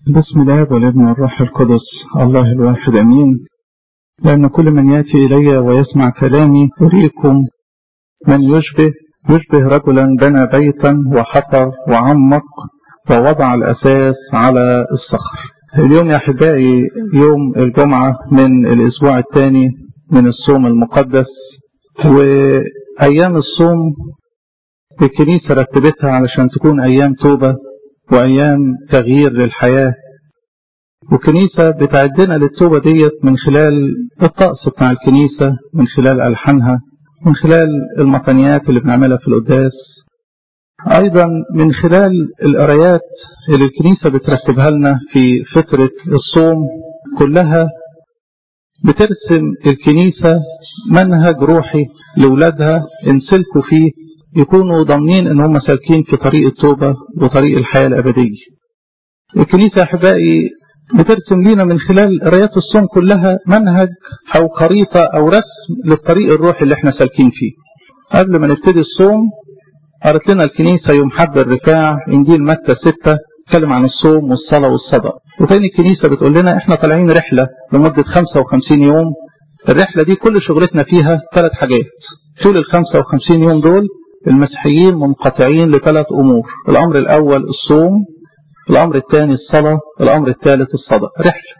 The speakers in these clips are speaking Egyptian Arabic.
بسم الله والابن والروح القدس الله الواحد امين لان كل من ياتي الي ويسمع كلامي اريكم من يشبه يشبه رجلا بنى بيتا وحفر وعمق ووضع الاساس على الصخر اليوم يا احبائي يوم الجمعه من الاسبوع الثاني من الصوم المقدس وايام الصوم الكنيسه رتبتها علشان تكون ايام توبه وأيام تغيير للحياة وكنيسة بتعدنا للتوبة ديت من خلال الطقس بتاع الكنيسة من خلال ألحانها من خلال المطنيات اللي بنعملها في القداس أيضا من خلال القرايات اللي الكنيسة بترتبها لنا في فترة الصوم كلها بترسم الكنيسة منهج روحي لأولادها إن سلكوا فيه يكونوا ضامنين ان هم سالكين في طريق التوبة وطريق الحياة الأبدية الكنيسة أحبائي بترسم لنا من خلال قرايات الصوم كلها منهج أو خريطة أو رسم للطريق الروحي اللي احنا سالكين فيه قبل ما نبتدي الصوم قالت لنا الكنيسة يوم حد الرفاع إنجيل متى 6 اتكلم عن الصوم والصلاة والصدقة وتاني الكنيسة بتقول لنا احنا طالعين رحلة لمدة 55 يوم الرحلة دي كل شغلتنا فيها ثلاث حاجات طول ال 55 يوم دول المسيحيين منقطعين لثلاث أمور الأمر الأول الصوم الأمر الثاني الصلاة الأمر الثالث الصدقة رحلة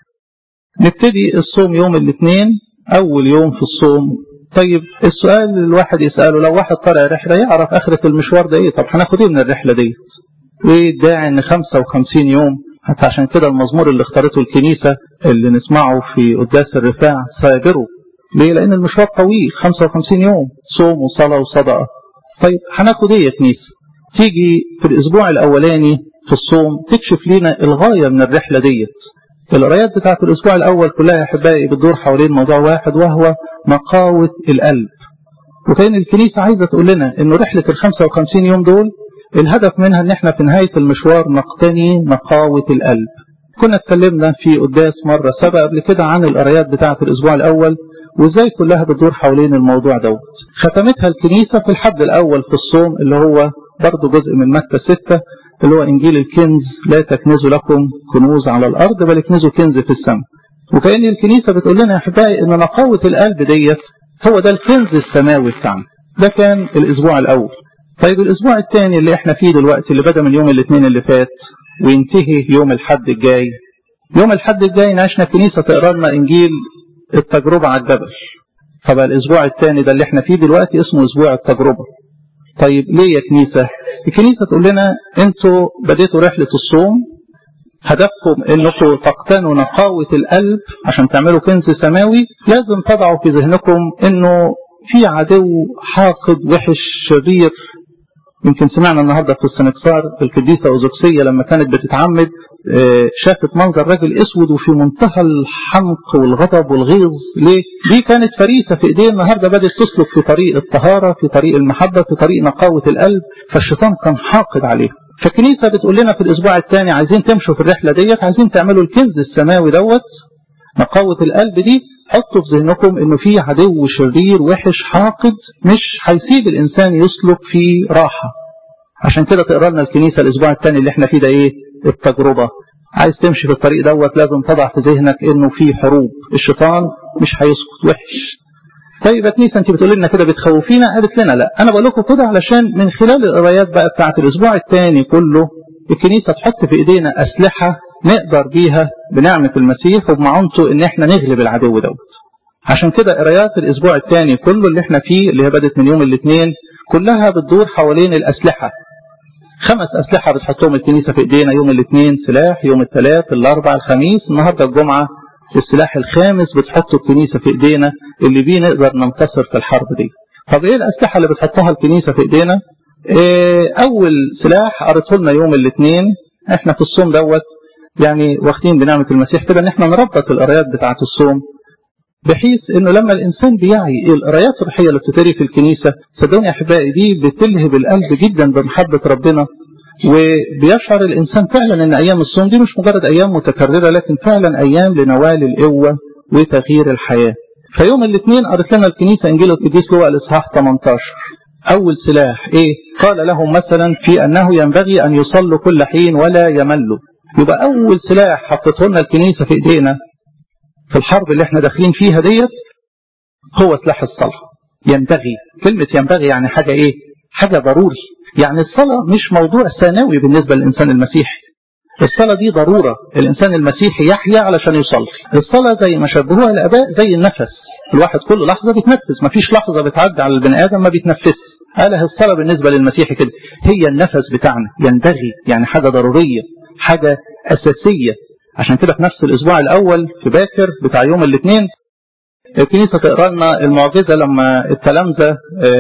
نبتدي الصوم يوم الاثنين أول يوم في الصوم طيب السؤال اللي الواحد يسأله لو واحد طلع رحلة يعرف آخرة المشوار ده إيه طب هناخد إيه من الرحلة دي وإيه الداعي إن 55 يوم حتى عشان كده المزمور اللي اختارته الكنيسة اللي نسمعه في قداس الرفاع صابروا ليه؟ لأن المشوار طويل 55 يوم صوم وصلاة وصدقة طيب هناخد ايه يا كنيسه؟ تيجي في الاسبوع الاولاني في الصوم تكشف لنا الغايه من الرحله ديت. القرايات بتاعت الاسبوع الاول كلها يا احبائي بتدور حوالين موضوع واحد وهو نقاوه القلب. وكان الكنيسه عايزه تقول لنا انه رحله ال 55 يوم دول الهدف منها ان احنا في نهايه المشوار نقتني نقاوه القلب. كنا اتكلمنا في قداس مره سبق قبل كده عن القرايات بتاعت الاسبوع الاول وازاي كلها بتدور حوالين الموضوع دوت. ختمتها الكنيسة في الحد الأول في الصوم اللي هو برضه جزء من متى ستة اللي هو إنجيل الكنز لا تكنزوا لكم كنوز على الأرض بل اكنزوا كنز في السماء وكأن الكنيسة بتقول لنا يا أحبائي إن نقاوة القلب ديت هو ده الكنز السماوي بتاعنا ده كان الأسبوع الأول طيب الأسبوع الثاني اللي احنا فيه دلوقتي اللي بدأ من يوم الاثنين اللي فات وينتهي يوم الحد الجاي يوم الحد الجاي نعيشنا الكنيسة تقرا لنا إنجيل التجربة على الجبل فبقى الاسبوع الثاني ده اللي احنا فيه دلوقتي اسمه اسبوع التجربة طيب ليه يا كنيسة الكنيسة تقول لنا انتوا بديتوا رحلة الصوم هدفكم انكم تقتنوا نقاوة القلب عشان تعملوا كنز سماوي لازم تضعوا في ذهنكم انه في عدو حاقد وحش شرير يمكن سمعنا النهاردة في السنكسار القديسة أوزوكسية لما كانت بتتعمد شافت منظر راجل اسود وفي منتهى الحمق والغضب والغيظ ليه؟ دي كانت فريسة في ايديه النهارده بدأت تسلك في طريق الطهارة في طريق المحبة في طريق نقاوة القلب فالشيطان كان حاقد عليه فالكنيسة بتقول لنا في الأسبوع الثاني عايزين تمشوا في الرحلة ديت عايزين تعملوا الكنز السماوي دوت نقاوة القلب دي حطوا في ذهنكم انه في عدو شرير وحش حاقد مش هيسيب الانسان يسلك في راحة عشان كده تقرا لنا الكنيسة الاسبوع الثاني اللي احنا فيه ده ايه التجربة عايز تمشي في الطريق دوت لازم تضع في ذهنك انه في حروب الشيطان مش هيسكت وحش طيب يا كنيسه انت بتقول لنا كده بتخوفينا قالت لنا لا انا بقول لكم كده علشان من خلال القرايات بقى بتاعت الاسبوع الثاني كله الكنيسه تحط في ايدينا اسلحه نقدر بيها بنعمه المسيح وبمعونته ان احنا نغلب العدو دوت عشان كده قرايات الاسبوع الثاني كله اللي احنا فيه اللي هي بدات من يوم الاثنين كلها بتدور حوالين الاسلحه خمس أسلحة بتحطهم الكنيسة في إيدينا يوم الاثنين سلاح يوم الثلاث الأربع الخميس النهاردة الجمعة السلاح الخامس بتحطه الكنيسة في إيدينا اللي بيه نقدر ننتصر في الحرب دي طب إيه الأسلحة اللي بتحطها الكنيسة في إيدينا إيه أول سلاح قريته لنا يوم الاثنين إحنا في الصوم دوت يعني واخدين بنعمة المسيح كده إن إحنا نربط القرايات بتاعة الصوم بحيث انه لما الانسان بيعي القرايات الروحيه اللي بتتري في الكنيسه صدقوني يا احبائي دي بتلهب القلب جدا بمحبه ربنا وبيشعر الانسان فعلا ان ايام الصوم دي مش مجرد ايام متكرره لكن فعلا ايام لنوال القوه وتغيير الحياه. فيوم الاثنين قرت لنا الكنيسه انجيل القديس لوقا الاصحاح 18 اول سلاح ايه؟ قال لهم مثلا في انه ينبغي ان يصلوا كل حين ولا يملوا يبقى أول سلاح حطته لنا الكنيسة في إيدينا في الحرب اللي احنا داخلين فيها ديت هو سلاح الصلاة ينبغي كلمة ينبغي يعني حاجة ايه حاجة ضروري يعني الصلاة مش موضوع ثانوي بالنسبة للإنسان المسيحي الصلاة دي ضرورة الإنسان المسيحي يحيا علشان يصلي الصلاة زي ما شبهوها الآباء زي النفس الواحد كل لحظة بيتنفس مفيش لحظة بتعدي على البني آدم ما بيتنفس قالها الصلاة بالنسبة للمسيحي كده هي النفس بتاعنا ينبغي يعني حاجة ضرورية حاجة أساسية عشان كده في نفس الأسبوع الأول في باكر بتاع يوم الاثنين الكنيسة تقرا لنا المعجزة لما التلامذة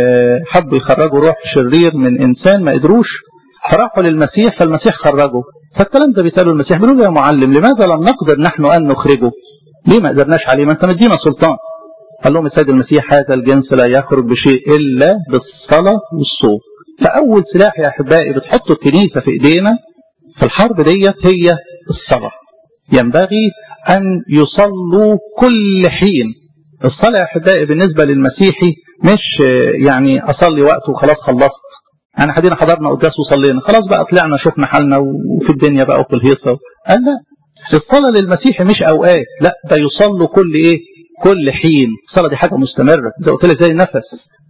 حبوا يخرجوا روح شرير من إنسان ما قدروش فراحوا للمسيح فالمسيح خرجه فالتلامذة بيسألوا المسيح بيقولوا له يا معلم لماذا لم نقدر نحن أن نخرجه؟ ليه ما قدرناش عليه؟ ما أنت مدينا سلطان. قال لهم السيد المسيح هذا الجنس لا يخرج بشيء إلا بالصلاة والصوم. فأول سلاح يا أحبائي بتحطوا الكنيسة في إيدينا في الحرب ديت هي الصلاة. ينبغي أن يصلوا كل حين. الصلاة يا أحبائي بالنسبة للمسيحي مش يعني أصلي وقت وخلاص خلصت. يعني حدينا حضرنا قداس وصلينا خلاص بقى طلعنا شفنا حالنا وفي الدنيا بقى وفي الهيصة قال لا الصلاة للمسيحي مش أوقات لا ده يصلوا كل إيه كل حين الصلاة دي حاجة مستمرة زي قلت لك زي النفس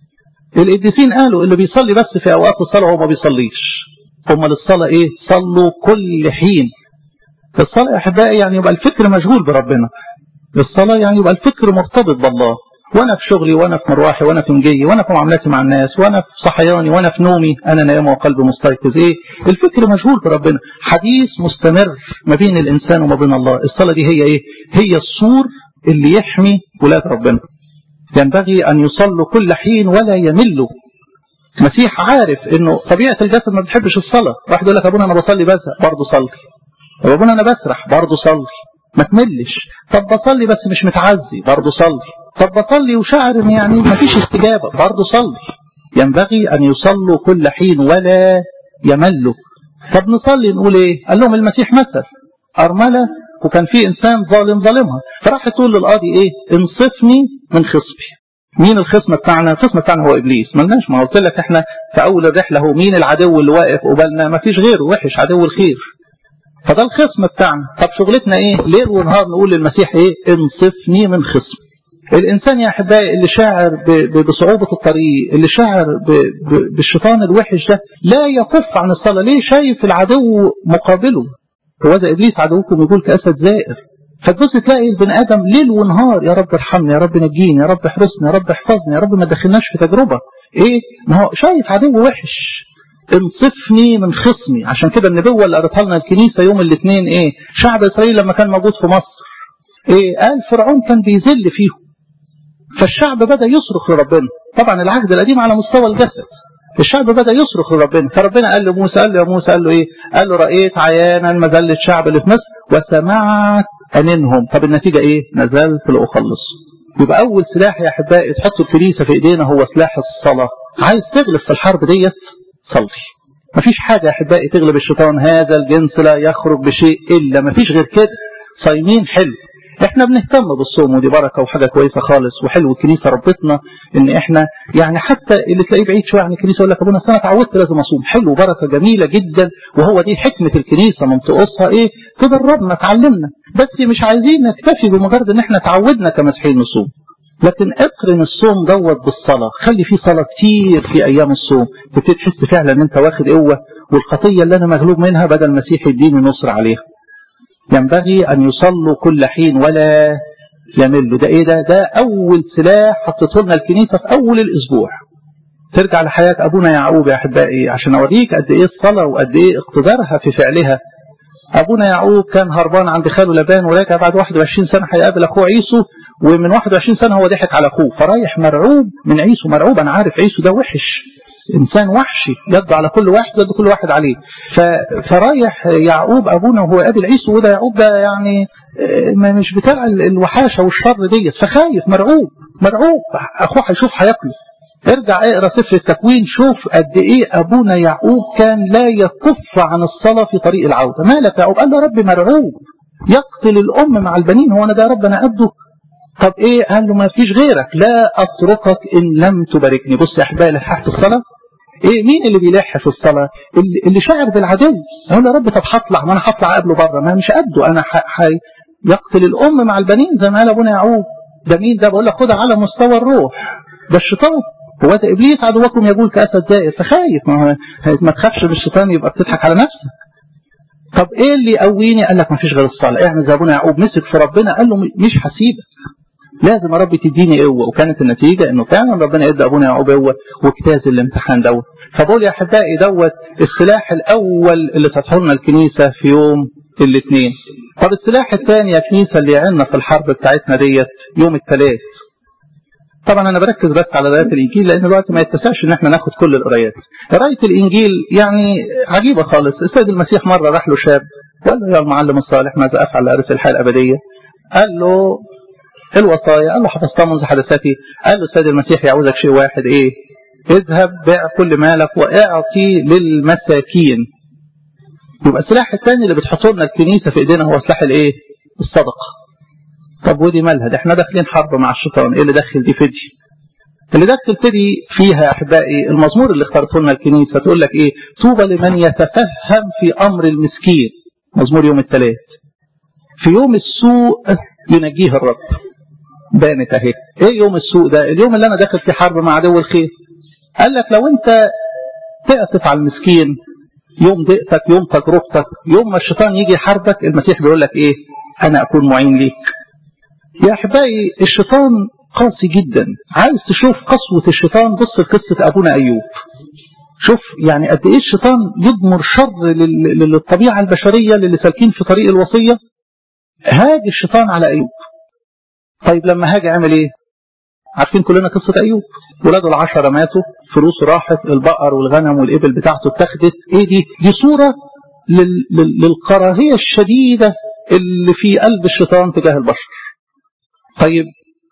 القديسين قالوا اللي بيصلي بس في أوقات الصلاة هو ما بيصليش هم للصلاة إيه صلوا كل حين الصلاة يا أحبائي يعني يبقى الفكر مشغول بربنا الصلاة يعني يبقى الفكر مرتبط بالله وانا في شغلي وانا في مروحي وانا في مجيي وانا في معاملاتي مع الناس وانا في صحياني وانا في نومي انا نايم وقلبي مستيقظ ايه الفكر مشغول بربنا حديث مستمر ما بين الانسان وما بين الله الصلاه دي هي ايه هي السور اللي يحمي ولاد ربنا ينبغي ان يصلوا كل حين ولا يملوا مسيح عارف انه طبيعه الجسد ما بتحبش الصلاه واحد يقول لك ابونا انا بصلي بزهق برضه صلي طب ابونا انا بسرح برضه صلي ما تملش طب بصلي بس مش متعزي برضه صلي طب بصلي وشعر ان يعني ما فيش استجابة برضه صلي ينبغي ان يصلوا كل حين ولا يملوا طب نصلي نقول ايه قال لهم المسيح مثل أرملة وكان في إنسان ظالم ظالمها فراح تقول للقاضي ايه انصفني من خصمي مين الخصم بتاعنا الخصم بتاعنا هو إبليس ملناش ما قلت لك احنا في أول الرحلة هو مين العدو اللي واقف قبالنا ما فيش غيره وحش عدو الخير فده الخصم بتاعنا طب شغلتنا ايه ليل ونهار نقول للمسيح ايه انصفني من خصمي الإنسان يا أحبائي اللي شاعر بصعوبة الطريق اللي شاعر بالشيطان الوحش ده لا يكف عن الصلاة ليه شايف العدو مقابله هو ده إبليس عدوكم يقول كأسد زائر فتبص تلاقي البني آدم ليل ونهار يا رب ارحمني يا رب نجيني يا رب احرسني يا رب احفظني يا رب ما تدخلناش في تجربة ايه ما هو شايف عدو وحش انصفني من خصمي عشان كده النبوة اللي قريتها لنا الكنيسة يوم الاثنين ايه شعب اسرائيل لما كان موجود في مصر ايه قال فرعون كان بيذل فيهم فالشعب بدأ يصرخ لربنا طبعا العهد القديم على مستوى الجسد الشعب بدأ يصرخ لربنا فربنا قال لموسى قال له يا موسى قال له ايه قال له رأيت عيانا مذلة الشعب اللي في مصر وسمعت أنينهم طب النتيجة ايه نزلت لأخلص يبقى أول سلاح يا أحبائي تحط الكنيسة في إيدينا هو سلاح الصلاة عايز تغلب في الحرب ديت صلي مفيش حاجة يا أحبائي تغلب الشيطان هذا الجنس لا يخرج بشيء إلا مفيش غير كده صايمين حلو احنا بنهتم بالصوم ودي بركه وحاجه كويسه خالص وحلو الكنيسه ربطنا ان احنا يعني حتى اللي تلاقيه بعيد شويه عن الكنيسه يقول لك ابونا انا اتعودت لازم اصوم حلو بركه جميله جدا وهو دي حكمه الكنيسه من تقصها ايه تدربنا تعلمنا بس مش عايزين نكتفي بمجرد ان احنا تعودنا كمسيحيين نصوم لكن اقرن الصوم دوت بالصلاه خلي فيه صلاه كتير في ايام الصوم تبتدي تحس فعلا ان انت واخد قوه والخطيه اللي انا مغلوب منها بدل المسيح يديني نصر عليها ينبغي أن يصلوا كل حين ولا يملوا ده إيه ده ده أول سلاح حطته لنا الكنيسة في أول الأسبوع ترجع لحياة أبونا يعقوب يا أحبائي عشان أوريك قد إيه الصلاة وقد إيه اقتدارها في فعلها أبونا يعقوب كان هربان عند خاله لبان وراجع بعد 21 سنة هيقابل أخوه عيسو ومن 21 سنة هو ضحك على أخوه فرايح مرعوب من عيسو مرعوب أنا عارف عيسو ده وحش إنسان وحشي يد على كل واحد يد كل واحد عليه فرايح يعقوب أبونا وهو قابل عيسو وده يعقوب ده يعني مش بتاع الوحاشة والشر ديت فخايف مرعوب مرعوب أخوه هيشوف هياكله ارجع اقرا سفر التكوين شوف قد ايه ابونا يعقوب كان لا يكف عن الصلاه في طريق العوده مالك يا يعقوب قال له ربي مرعوب يقتل الام مع البنين هو انا ده رب انا قده طب ايه قال له ما فيش غيرك لا اتركك ان لم تباركني بص يا احبائي لحقت الصلاه ايه مين اللي بيلح في الصلاة اللي, اللي شاعر بالعدو اقول يا رب طب هطلع ما انا هطلع قبله بره ما مش قده انا حي يقتل الام مع البنين زي ما قال ابونا يعقوب ده مين ده بقول لك خدها على مستوى الروح ده الشيطان هو ده ابليس عدوكم يقول كاسد زائر فخايف ما هو ما تخافش بالشيطان يبقى بتضحك على نفسك طب ايه اللي يقويني قال لك ما فيش غير الصلاه اعمل زي ابونا يعقوب مسك في ربنا قال له مش هسيبك لازم يا رب تديني قوه وكانت النتيجه انه فعلا ربنا ادى ابونا يعقوب قوه واجتاز الامتحان دوت فبقول يا احبائي دوت السلاح الاول اللي فتحه لنا الكنيسه في يوم الاثنين طب السلاح الثاني يا كنيسه اللي يعنا في الحرب بتاعتنا ديت يوم الثلاث طبعا انا بركز بس على قرايه الانجيل لان الوقت ما يتسعش ان احنا ناخد كل القرايات قرايه الانجيل يعني عجيبه خالص السيد المسيح مره راح له شاب قال له يا المعلم الصالح ماذا افعل لارث الحياه الابديه قال له الوصايا قال له حفظتها منذ حدثتي قال له السيد المسيح يعوزك شيء واحد ايه اذهب بيع كل مالك واعطي للمساكين يبقى السلاح الثاني اللي بتحطه لنا الكنيسه في ايدينا هو سلاح الايه الصدقه طب ودي مالها ده احنا داخلين حرب مع الشيطان ايه اللي دخل دي فدي اللي دخل فدي فيها يا احبائي المزمور اللي اختارته لنا الكنيسه تقول لك ايه طوبى لمن يتفهم في امر المسكين مزمور يوم الثلاث في يوم السوء ينجيه الرب بانت اهي ايه يوم السوء ده اليوم اللي انا داخل في حرب مع عدو الخير قال لك لو انت تعطف على المسكين يوم ضيقتك يوم تجربتك يوم ما الشيطان يجي يحاربك المسيح بيقول لك ايه انا اكون معين ليك يا احبائي الشيطان قاسي جدا عايز تشوف قسوة الشيطان بص لقصة ابونا ايوب شوف يعني قد ايه الشيطان يضمر شر للطبيعة البشرية للي سالكين في طريق الوصية هاج الشيطان على ايوب طيب لما هاجي عمل ايه عارفين كلنا قصة ايوب ولاده العشرة ماتوا فلوسه راحت البقر والغنم والابل بتاعته اتخذت ايه دي دي صورة لل... لل... للكراهية الشديدة اللي في قلب الشيطان تجاه البشر طيب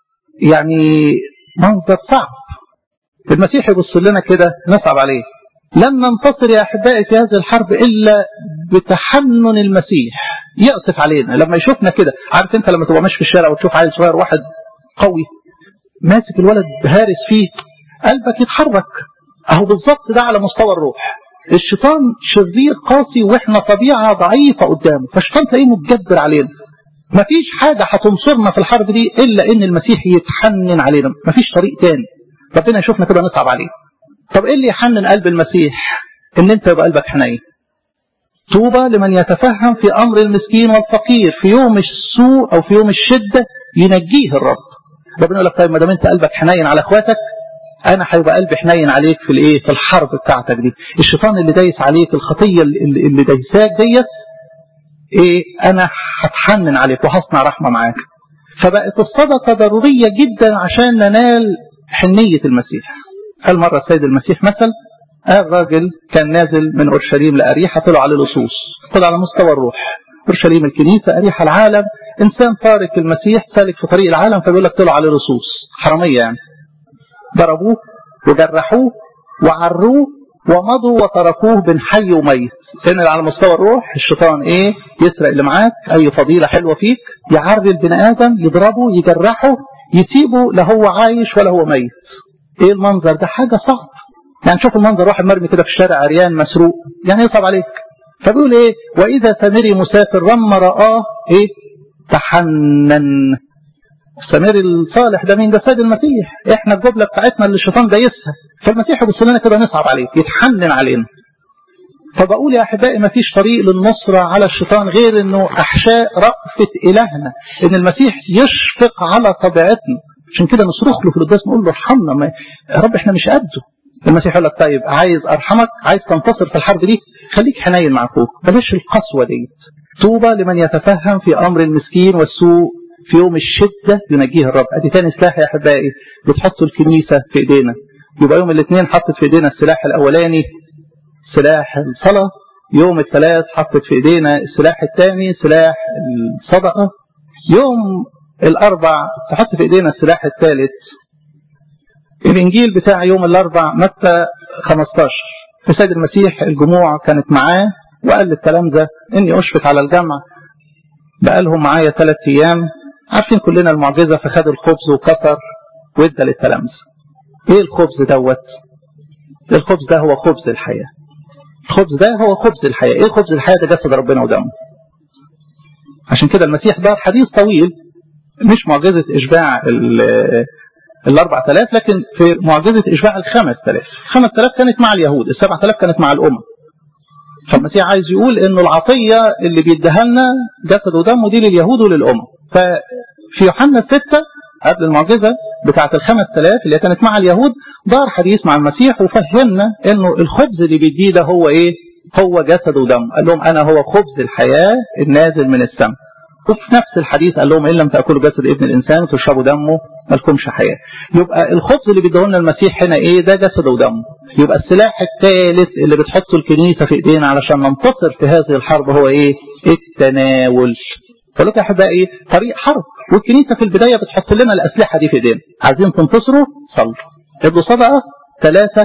يعني منظر صعب المسيح يبص لنا كده نصعب عليه لن ننتصر يا احبائي في هذه الحرب الا بتحنن المسيح يقصف علينا لما يشوفنا كده عارف انت لما تبقى ماشي في الشارع وتشوف عيل صغير واحد قوي ماسك الولد هارس فيه قلبك يتحرك اهو بالظبط ده على مستوى الروح الشيطان شرير قاسي واحنا طبيعه ضعيفه قدامه فالشيطان تلاقيه متجبر علينا مفيش حاجه هتنصرنا في الحرب دي الا ان المسيح يتحنن علينا مفيش طريق تاني ربنا يشوفنا كده نصعب عليه طب ايه اللي يحنن قلب المسيح ان انت يبقى قلبك حنين طوبى لمن يتفهم في امر المسكين والفقير في يوم السوء او في يوم الشده ينجيه الرب ربنا يقول لك طيب ما دام انت قلبك حنين على اخواتك انا هيبقى قلبي حنين عليك في الايه في الحرب بتاعتك دي الشيطان اللي دايس عليك الخطيه اللي, اللي دايساك ديت ايه انا هتحنن عليك وهصنع رحمه معاك فبقت الصدقه ضروريه جدا عشان ننال حنيه المسيح قال مره السيد المسيح مثل قال راجل كان نازل من اورشليم لاريحه طلع عليه لصوص طلع على مستوى الروح اورشليم الكنيسه اريحه العالم انسان تارك المسيح سالك في طريق العالم فبيقول لك طلع عليه لصوص حراميه يعني ضربوه وجرحوه وعروه ومضوا وتركوه بين حي وميت هنا على مستوى الروح الشيطان ايه يسرق اللي معاك اي فضيله حلوه فيك يعري البني ادم يضربه يجرحه يسيبه لا هو عايش ولا هو ميت ايه المنظر ده حاجه صعب يعني شوف المنظر واحد مرمي كده في الشارع عريان مسروق يعني يصعب عليك فبيقول ايه واذا سامري مسافر لما رآه ايه تحنن سمير الصالح ده مين ده سيد المسيح احنا الجبله بتاعتنا اللي الشيطان دايسها فالمسيح يبص لنا كده نصعب عليه يتحنن علينا فبقول يا احبائي ما فيش طريق للنصرة على الشيطان غير انه احشاء رأفة الهنا ان المسيح يشفق على طبيعتنا عشان كده نصرخ له في القداس نقول له ارحمنا ما يا رب احنا مش قده المسيح يقول لك طيب عايز ارحمك عايز تنتصر في الحرب دي خليك حنين مع اخوك بلاش القسوه دي طوبى لمن يتفهم في امر المسكين والسوء في يوم الشده ينجيه الرب ادي تاني سلاح يا احبائي بتحطوا الكنيسه في ايدينا يبقى يوم الاثنين حطت في ايدينا السلاح الاولاني سلاح الصلاه يوم الثلاث حطت في ايدينا السلاح الثاني سلاح الصدقه يوم الاربع تحط في ايدينا السلاح الثالث الانجيل بتاع يوم الاربع متى 15 في سيد المسيح الجموع كانت معاه وقال للتلامذة اني اشفق على الجمع بقالهم معايا ثلاث ايام عارفين كلنا المعجزة فخد الخبز وكسر وادى للتلامذة ايه الخبز دوت الخبز ده هو خبز الحياة الخبز ده هو خبز الحياة ايه خبز الحياة ده جسد ربنا ودمه عشان كده المسيح ده حديث طويل مش معجزة إشباع ال 4000 لكن في معجزة إشباع ال 5000 5000 كانت مع اليهود ال 7000 كانت مع الأمم فالمسيح عايز يقول انه العطية اللي بيديها لنا جسد ودم دي لليهود وللأمم ففي يوحنا 6 قبل المعجزة بتاعة ال 5000 اللي كانت مع اليهود دار حديث مع المسيح وفهمنا انه الخبز اللي بيديه ده هو ايه هو جسد ودم قال لهم انا هو خبز الحياة النازل من السماء وفي نفس الحديث قال لهم ان لم تاكلوا جسد ابن الانسان وتشربوا دمه ما لكمش حياه. يبقى الخبز اللي بيديه لنا المسيح هنا ايه؟ ده جسد ودمه. يبقى السلاح الثالث اللي بتحطه الكنيسه في ايدينا علشان ننتصر في هذه الحرب هو ايه؟ التناول. فلك يا احبائي طريق حرب والكنيسه في البدايه بتحط لنا الاسلحه دي في ايدينا. عايزين تنتصروا صلوا. ادوا صدقه ثلاثه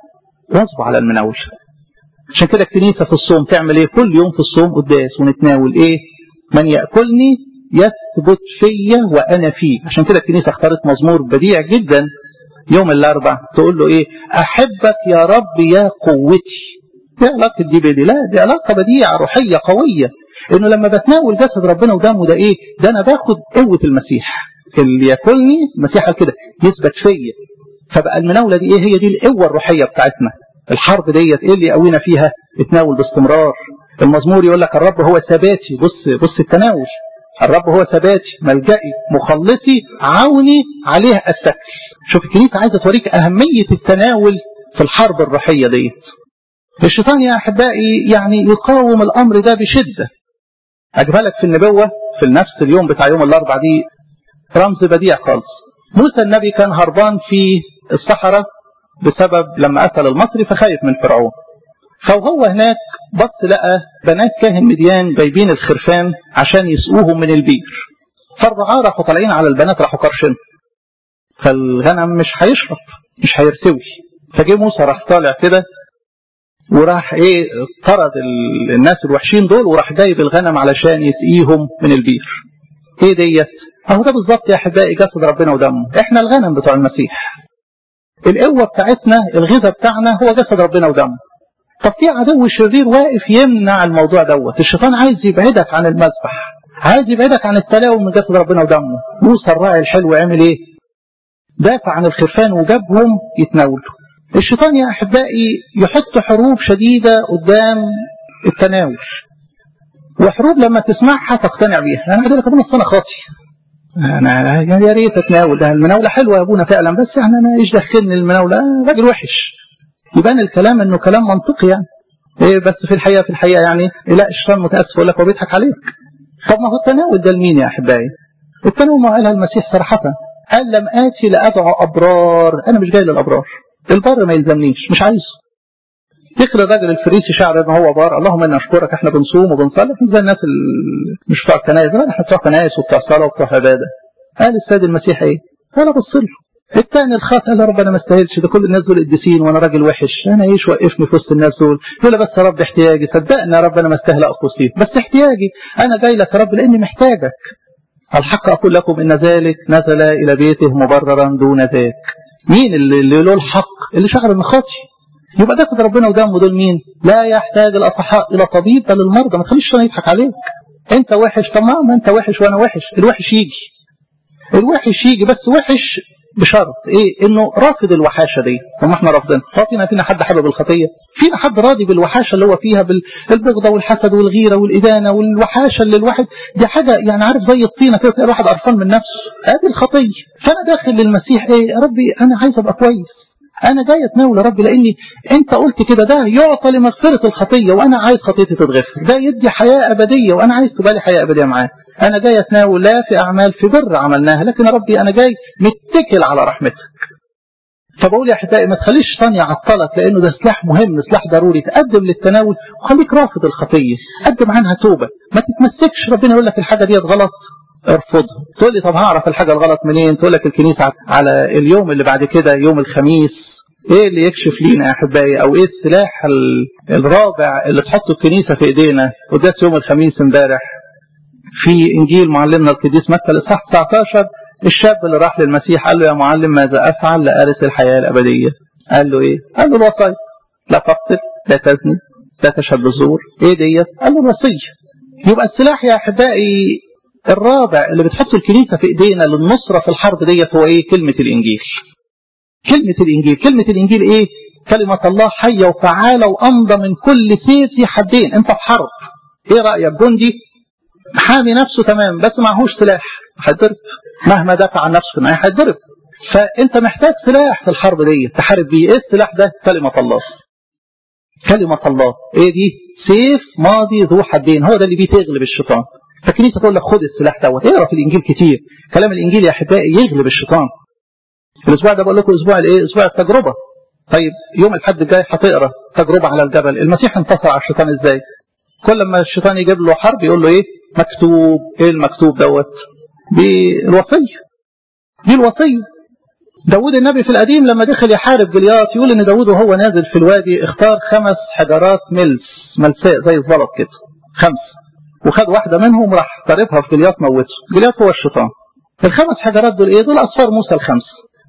واظبوا على المناول. عشان كده الكنيسه في الصوم تعمل ايه؟ كل يوم في الصوم قداس ونتناول ايه؟ من يأكلني يثبت فيا وأنا فيه عشان كده الكنيسة اختارت مزمور بديع جدا يوم الأربع تقول له إيه أحبك يا رب يا قوتي دي علاقة دي بدي لا دي علاقة بديعة روحية قوية إنه لما بتناول جسد ربنا ودمه ده إيه ده أنا باخد قوة المسيح اللي ياكلني المسيح كده يثبت فيا فبقى المناولة دي إيه هي دي القوة الروحية بتاعتنا الحرب ديت إيه اللي يقوينا فيها اتناول باستمرار المزمور يقول لك الرب هو ثباتي بص بص التناول الرب هو ثباتي ملجئي مخلصي عوني عليه السكر شوف الكنيسة عايزة توريك أهمية التناول في الحرب الروحية ديت الشيطان يا أحبائي يعني يقاوم الأمر ده بشدة أجملك في النبوة في نفس اليوم بتاع يوم الأربع دي رمز بديع خالص موسى النبي كان هربان في الصحراء بسبب لما قتل المصري فخايف من فرعون فوهو هناك بص لقى بنات كاهن مديان جايبين الخرفان عشان يسقوهم من البير فالرعاة راحوا طالعين على البنات راحوا قرشن فالغنم مش هيشرب مش هيرتوي فجه موسى راح طالع كده وراح ايه طرد الناس الوحشين دول وراح جايب الغنم علشان يسقيهم من البير ايه ديت اهو ده بالظبط يا احبائي جسد ربنا ودمه احنا الغنم بتوع المسيح القوه بتاعتنا الغذاء بتاعنا هو جسد ربنا ودمه طب في عدو شرير واقف يمنع الموضوع دوت الشيطان عايز يبعدك عن المذبح عايز يبعدك عن التلاوم من جسد ربنا ودمه موسى الراعي الحلو عمل ايه دافع عن الخرفان وجابهم يتناولوا الشيطان يا احبائي يحط حروب شديده قدام التناول وحروب لما تسمعها تقتنع بيها انا عايز لك ابونا انا خاطي انا يا ريت اتناول ده المناوله حلوه يا ابونا فعلا بس يعني انا ايش دخلني المناوله آه راجل وحش يبان الكلام انه كلام منطقي يعني إيه بس في الحقيقه في الحقيقه يعني لا الشيطان متاسف يقول لك هو بيضحك عليك طب ما هو التناول ده لمين يا احبائي؟ التناول ما قالها المسيح صراحه قال لم اتي لادعو ابرار انا مش جاي للابرار البر ما يلزمنيش مش عايزه يخلي الراجل الفريسي شعر ان هو بار اللهم انا اشكرك احنا بنصوم وبنصلي زي الناس مش بتوع الكنائس لا احنا بتوع كنائس وبتوع صلاه وبتوع عباده قال السيد المسيح ايه؟ قال ابص له الثاني الخاطئ قال يا رب انا ما استاهلش ده كل الناس دول قديسين وانا راجل وحش انا ايش وقفني في وسط الناس دول يقول بس يا رب احتياجي صدقني يا رب انا ما استاهل اقف وسطيك بس احتياجي انا جاي لك يا رب لاني محتاجك الحق اقول لكم ان ذلك نزل الى بيته مبررا دون ذاك مين اللي, اللي له الحق اللي شعر انه خاطي يبقى جسد ربنا ودمه دول مين لا يحتاج الاصحاء الى طبيب بل المرضى ما تخليش الشيطان يضحك عليك انت وحش طب ما انت وحش وانا وحش الوحش يجي الوحش يجي بس وحش بشرط ايه انه رافض الوحاشه دي طب ما احنا رافضين فينا فينا حد حابب الخطيه فينا حد راضي بالوحاشه اللي هو فيها بالبغضه والحسد والغيره والادانه والوحاشه اللي الواحد دي حاجه يعني عارف زي الطينه كده تلاقي الواحد قرفان من نفسه ادي الخطيه فانا داخل للمسيح ايه يا ربي انا عايز ابقى كويس انا جاي اتناول يا رب لاني انت قلت كده ده يعطى لمغفره الخطيه وانا عايز خطيتي تتغفر ده يدي حياه ابديه وانا عايز تبقى لي حياه ابديه معاه انا جاي اتناول لا في اعمال في بر عملناها لكن يا ربي انا جاي متكل على رحمتك فبقول يا احبائي ما تخليش الشيطان يعطلك لانه ده سلاح مهم سلاح ضروري تقدم للتناول وخليك رافض الخطيه قدم عنها توبه ما تتمسكش ربنا يقول لك الحاجه ديت غلط ارفضها تقول لي طب هعرف الحاجه الغلط منين تقول لك الكنيسه على اليوم اللي بعد كده يوم الخميس ايه اللي يكشف لينا يا احبائي او ايه السلاح الرابع اللي تحطه الكنيسه في ايدينا وده يوم الخميس امبارح في انجيل معلمنا القديس متى الاصحاح 19 الشاب اللي راح للمسيح قال له يا معلم ماذا افعل لارث الحياه الابديه قال له ايه قال له الوصايا لا تقتل لا تزني لا تشهد بالزور ايه ديت قال له الوصيه يبقى السلاح يا احبائي الرابع اللي بتحط الكنيسه في ايدينا للنصره في الحرب ديت هو ايه كلمه الانجيل كلمه الانجيل كلمه الانجيل ايه كلمه الله حيه وفعاله وامضى من كل سيف ذي حدين انت في حرب ايه رايك جندي حامي نفسه تمام بس معهوش سلاح هيتضرب مهما دافع عن نفسه معاه هيتضرب فانت محتاج سلاح في الحرب دي تحارب بيه ايه السلاح ده كلمه الله كلمه الله ايه دي سيف ماضي ذو حدين هو ده اللي بيه تغلب الشيطان فالكنيسه تقول لك خد السلاح دوت اقرا في الانجيل كتير كلام الانجيل يا احبائي يغلب الشيطان الاسبوع ده بقول لكم اسبوع الايه اسبوع التجربه طيب يوم الحد الجاي هتقرا تجربه على الجبل المسيح انتصر على الشيطان ازاي كل ما الشيطان يجيب له حرب يقول له ايه مكتوب ايه المكتوب دوت بالوصيه دي الوصيه داود النبي في القديم لما دخل يحارب جليات يقول ان داود وهو نازل في الوادي اختار خمس حجرات ملس ملساء زي الزلط كده خمس وخد واحده منهم راح ضربها في جليات موته جليات هو الشيطان الخمس حجرات دول ايه دول اصفار موسى الخمس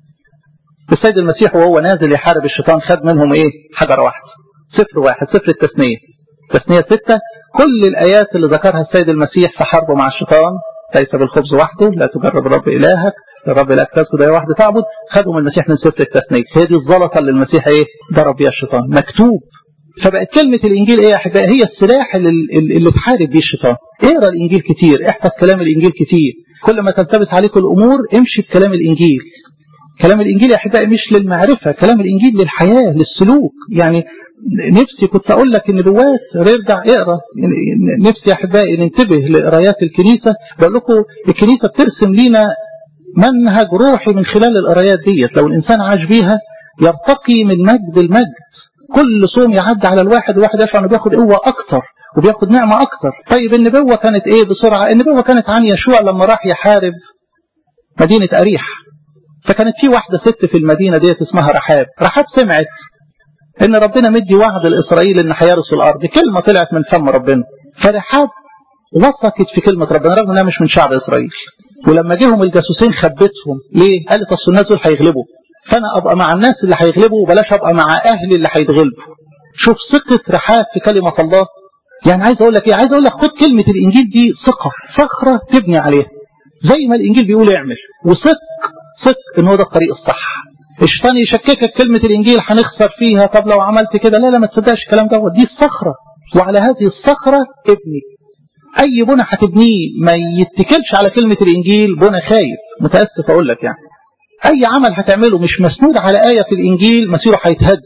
السيد المسيح وهو نازل يحارب الشيطان خد منهم ايه حجره واحده سفر واحد سفر التثنيه تثنيه سته كل الايات اللي ذكرها السيد المسيح في حربه مع الشيطان ليس بالخبز وحده لا تجرب الرب الهك الرب لا تسجد اي واحده تعبد خدهم المسيح من سفر التثنيه هي دي الزلطه اللي المسيح ايه ضرب بيها الشيطان مكتوب فبقت كلمة الإنجيل إيه يا أحبائي هي السلاح اللي, اللي تحارب بيه الشيطان اقرا الإنجيل كتير احفظ كلام الإنجيل كتير كل ما تلتبس عليك الأمور امشي بكلام الإنجيل كلام الإنجيل يا أحبائي مش للمعرفة كلام الإنجيل للحياة للسلوك يعني نفسي كنت أقول لك النبوات ارجع اقرا نفسي يا أحبائي ننتبه لقرايات الكنيسة بقول لكم الكنيسة بترسم لينا منهج روحي من خلال القرايات ديت لو الإنسان عاش بيها يرتقي من مجد المجد كل صوم يعدي على الواحد الواحد يشعر انه بياخد قوه اكتر وبياخد نعمه اكتر طيب النبوه كانت ايه بسرعه النبوه كانت عن يشوع لما راح يحارب مدينه اريح فكانت في واحده ست في المدينه ديت اسمها رحاب رحاب سمعت ان ربنا مدي وعد لاسرائيل ان هيرثوا الارض كلمه طلعت من فم ربنا فرحاب وثقت في كلمه ربنا رغم انها مش من شعب اسرائيل ولما جيهم الجاسوسين خبتهم ليه قالت اصل الناس دول هيغلبوا فانا ابقى مع الناس اللي هيغلبوا وبلاش ابقى مع اهلي اللي هيتغلبوا شوف ثقه رحاب في كلمه الله يعني عايز اقول لك ايه عايز اقول لك خد كلمه الانجيل دي ثقه صخره تبني عليها زي ما الانجيل بيقول اعمل وثق ثق ان هو ده الطريق الصح الشيطان يشككك كلمه الانجيل هنخسر فيها طب لو عملت كده لا لا ما تصدقش الكلام دوت دي الصخره وعلى هذه الصخره ابني اي بنى هتبنيه ما يتكلش على كلمه الانجيل بنى خايف متاسف اقول لك يعني اي عمل هتعمله مش مسنود على آية في الانجيل مسيره هيتهد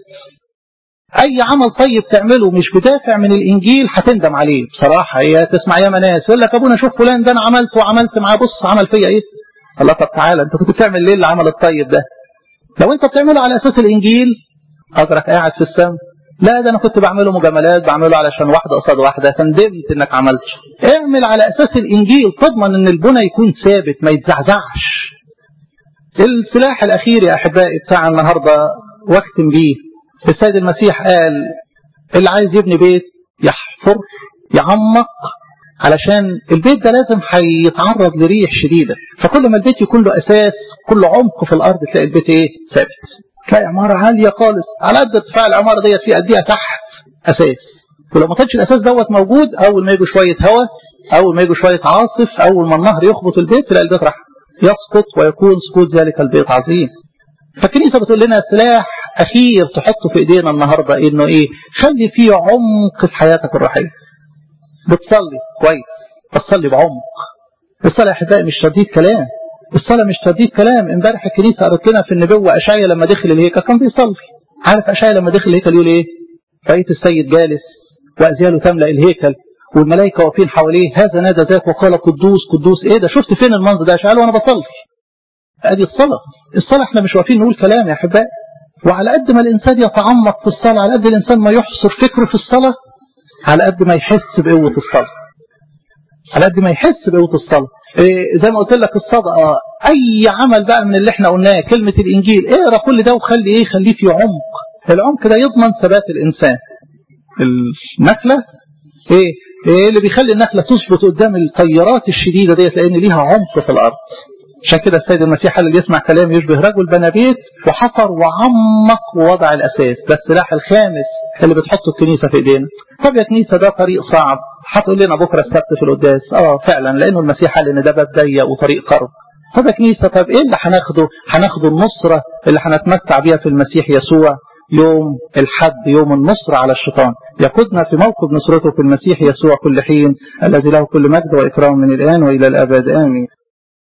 اي عمل طيب تعمله مش بدافع من الانجيل هتندم عليه بصراحة هي تسمع ياما ناس يقول لك ابونا شوف فلان ده انا عملت وعملت معاه بص عمل فيا ايه الله طب تعالى انت كنت بتعمل ليه العمل الطيب ده لو انت بتعمله على اساس الانجيل قدرك قاعد في السماء لا ده انا كنت بعمله مجاملات بعمله علشان واحده قصاد واحده فندمت انك عملته اعمل على اساس الانجيل تضمن ان البنى يكون ثابت ما يتزعزعش السلاح الأخير يا أحبائي بتاع النهاردة واختم بيه السيد المسيح قال اللي عايز يبني بيت يحفر يعمق علشان البيت ده لازم هيتعرض لريح شديدة فكل ما البيت يكون له أساس كل عمق في الأرض تلاقي البيت إيه ثابت تلاقي عمارة عالية خالص على قد ارتفاع العمارة ديت في قديها تحت أساس ولو ما كانش الأساس دوت موجود أول ما يجوا شوية هواء أول ما يجوا شوية عاصف أول ما النهر يخبط البيت تلاقي البيت راح يسقط ويكون سقوط ذلك البيت عظيم فالكنيسة بتقول لنا سلاح أخير تحطه في إيدينا النهاردة إنه إيه خلي فيه عمق في حياتك الروحية بتصلي كويس بتصلي بعمق الصلاة يا أحبائي مش ترديد كلام الصلاة مش ترديد كلام امبارح الكنيسة قالت لنا في النبوة أشعيا لما دخل الهيكل كان بيصلي عارف أشعيا لما دخل الهيكل يقول إيه رأيت السيد جالس وأزياله تملأ الهيكل والملائكة واقفين حواليه هذا نادى ذاك وقال قدوس قدوس ايه ده شفت فين المنظر ده قال وانا بصلي ادي الصلاة الصلاة احنا مش واقفين نقول كلام يا احبائي وعلى قد ما الانسان يتعمق في الصلاة على قد الانسان ما يحصر فكره في الصلاة على قد ما يحس بقوة الصلاة على قد ما يحس بقوة الصلاة إيه زي ما قلت لك الصدقة اي عمل بقى من اللي احنا قلناه كلمة الانجيل اقرا كل ده وخلي ايه خليه في عمق العمق ده يضمن ثبات الانسان النخلة ايه ايه اللي بيخلي النخلة تثبت قدام التيارات الشديدة ديت لان ليها عمق في الارض عشان كده السيد المسيح قال اللي يسمع كلام يشبه رجل بنى بيت وحفر وعمق ووضع الاساس ده السلاح الخامس اللي بتحطه الكنيسه في ايدينا طب يا كنيسه ده طريق صعب هتقول لنا بكره السبت في القداس اه فعلا لانه المسيح قال ان ده باب ضيق وطريق قرب طب يا كنيسه طب ايه اللي هناخده؟ هناخده النصره اللي هنتمتع بيها في المسيح يسوع يوم الحد يوم النصر على الشيطان يقودنا في موقف نصرته في المسيح يسوع كل حين الذي له كل مجد وإكرام من الآن وإلى الأبد آمين